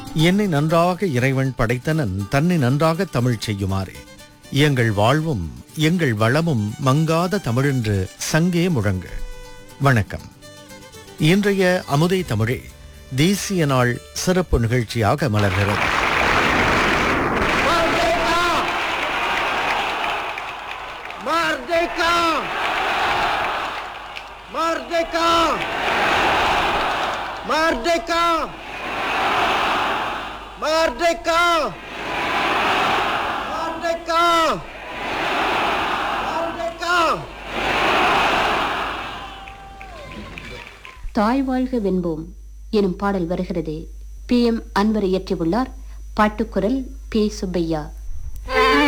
என்னை நன்றாக இறைவன் படைத்தனன் தன்னை நன்றாக தமிழ் செய்யுமாறு எங்கள் வாழ்வும் எங்கள் வளமும் மங்காத தமிழென்று சங்கே முழங்கு வணக்கம் இன்றைய அமுதை தமிழே தேசிய நாள் சிறப்பு நிகழ்ச்சியாக மலர்கிறது Merdeka! Merdeka! Merdeka! Merdeka! Merdeka! Merdeka! தாய் வாழ்க வென்போம் எனும் பாடல் வருகிறது பி எம் அன்வர் இயற்றியுள்ளார் பாட்டுக்குரல் பி சுப்பையா